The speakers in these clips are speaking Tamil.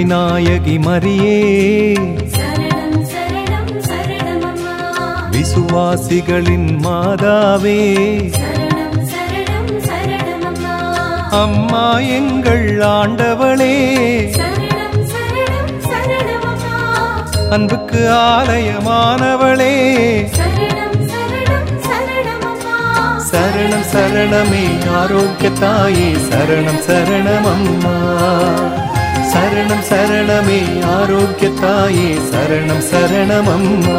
நாயகி மரியே சரணம் சரணம் சரணமம்மா விசுவாசிகளின் மாதாவே சரணம் சரணம் சரணமம்மா அம்மா எங்கள் ஆண்டவளே சரணம் சரணம் சரணமம்மா அன்புக்கு ஆலயமானவளே சரணம் சரணம் சரணமம்மா சரணம் சரணமே ஆரோக்கிய தாயே சரணம் சரணம் அம்மா சரணம் சரணமே ஆரோக்கிய தாயே சரணம் சரணம் அம்மா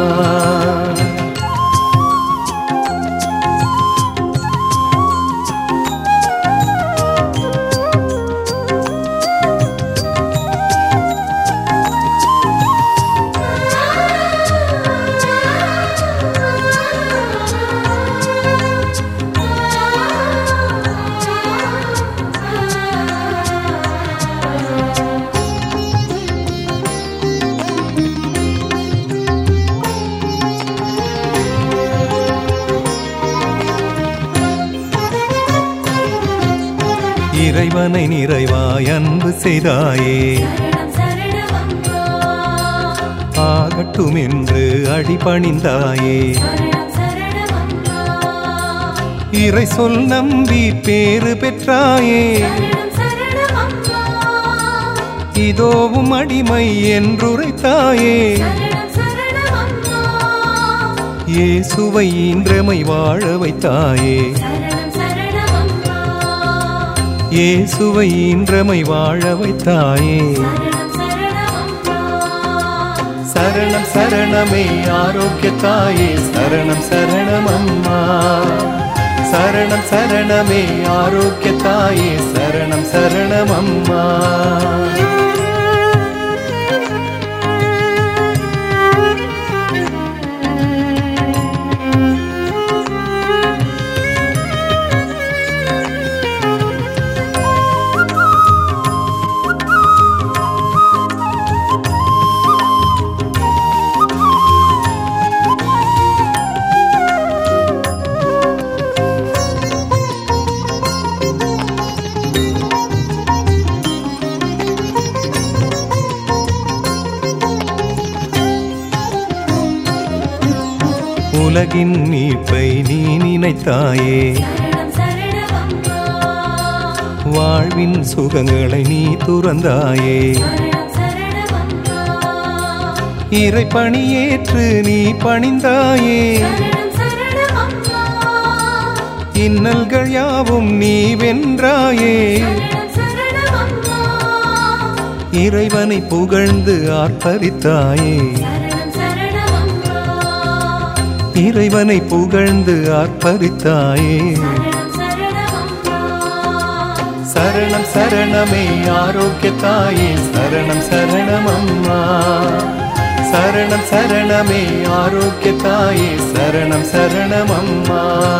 இறைவனை நிறைவாய் அன்பு செய்தாயே சரணம் சரணமம்மா ஆகட்டும் என்று அடிபணிந்தாயே சரணம் சரணமம்மா இறை சொல் நம்பி பேறு பெற்றாயே சரணம் சரணமம்மா இதோவும் அடிமை என்றுரைத்தாயே சரணம் சரணமம்மா இயேசுவை இன்றமை வாழ வைத்தாயே சரணம் சரணமம்மா இயேசுவை இன்றமை வாழ வைத்தாயே சரணம் சரணமம்மா சரணம் சரணமே ஆரோக்கிய தாயே சரணம் சரணம் அம்மா சரணம் சரணமே ஆரோக்கிய தாயே சரணம் சரணம் அம்மா உலகின் மீட்பை நீ நினைத்தாயே சரணம் சரணமம்மா வாழ்வின் சுகங்களை நீ துறந்தாயே சரணம் சரணமம்மா இறை பணியேற்று நீ பணிந்தாயே சரணம் சரணமம்மா இன்னல்கள் யாவும் நீ வென்றாயே சரணம் சரணமம்மா இறைவனை புகழ்ந்து ஆர்ப்பரித்தாயே சரணம் சரணமம்மா இறைவனை புகழ்ந்து ஆர்ப்பரித்தாயே சரணம் சரணமம்மா சரணம் சரணமே ஆரோக்கிய தாயே சரணம் சரணம் அம்மா சரணம் சரணமே ஆரோக்கிய தாயே சரணம் சரணம் அம்மா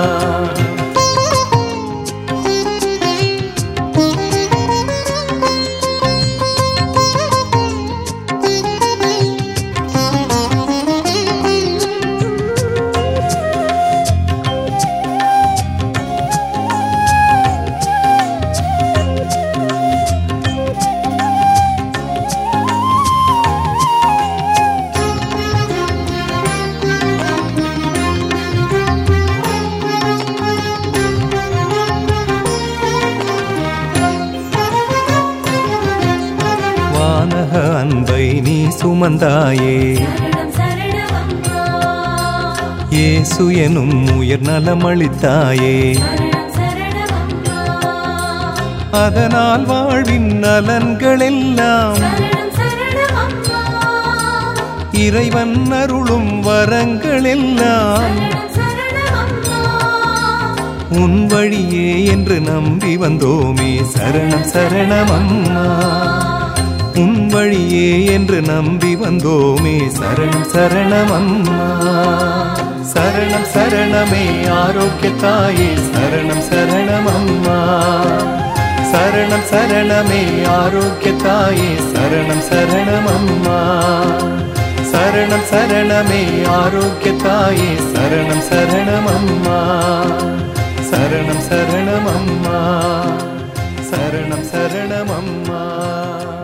வானக அன்பை நீ சுமந்தாயே சரணம் சரணமம்மா இயேசு எனும் உயர் நலமளித்தாயே சரணம் சரணமம்மா அதனால் வாழ்வின் நலன்கள் எல்லாம் சரணம் சரணமம்மா இறைவன் அருளும் வரங்கள் எல்லாம் சரணம் சரணமம்மா உன் வழியே என்று நம்பி வந்தோமே சரணம் சரணம் அம்மா உன் வழியே என்று நம்பி வந்தோமே சரணம் சரணம் அம்மா சரணம் சரணமே ஆரோக்கிய தாயே சரணம் சரணம் அம்மா சரணம் சரணமே ஆரோக்கிய தாயே சரணம் சரணம் அம்மா சரணம் சரணமே ஆரோக்கிய தாயே சரணம் சரணம் அம்மா சரணம் சரணம் அம்மா சரணம் சரணம் அம்மா